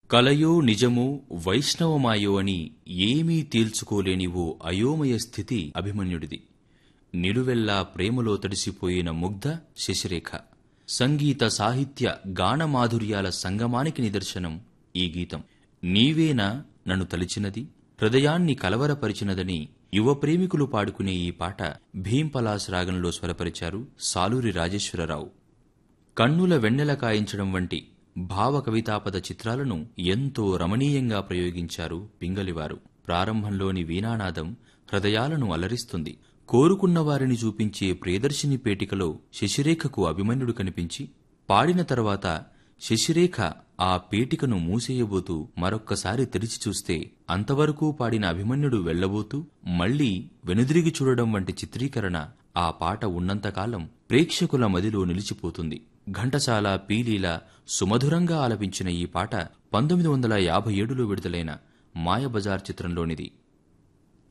కలయో నిజమో వైష్ణవమాయో అని ఏమీ తేల్చుకోలేని ఓ అయోమయ స్థితి అభిమన్యుడిది నిలువెల్లా ప్రేమలో తడిసిపోయిన ముగ్ధ శశిరేఖ సంగీత సాహిత్య గానమాధుర్యాల సంగమానికి నిదర్శనం ఈ గీతం నీవేనా నన్ను తలిచినది హృదయాన్ని కలవరపరిచినదని యువ ప్రేమికులు పాడుకునే ఈ పాట భీంపలాస్ రాగంలో స్వరపరిచారు సాలూరి రాజేశ్వరరావు కన్నుల వెన్నెల కాయించడం వంటి భావ కవితాపద చిత్రాలను ఎంతో రమణీయంగా ప్రయోగించారు పింగలివారు ప్రారంభంలోని వీణానాదం హృదయాలను అలరిస్తుంది కోరుకున్న వారిని చూపించే ప్రియదర్శిని పేటికలో శశిరేఖకు అభిమన్యుడు కనిపించి పాడిన తర్వాత శశిరేఖ ఆ పేటికను మూసేయబోతూ మరొక్కసారి తెరిచి చూస్తే అంతవరకు పాడిన అభిమన్యుడు వెళ్లబోతూ మళ్లీ వెనుదిరిగి చూడడం వంటి చిత్రీకరణ ఆ పాట ఉన్నంతకాలం ప్రేక్షకుల మదిలో నిలిచిపోతుంది ఘంటసాల పీలీల సుమధురంగా ఆలపించిన ఈ పాట పంతొమ్మిది వందల యాభై ఏడులో విడుదలైన మాయబజార్ చిత్రంలోనిది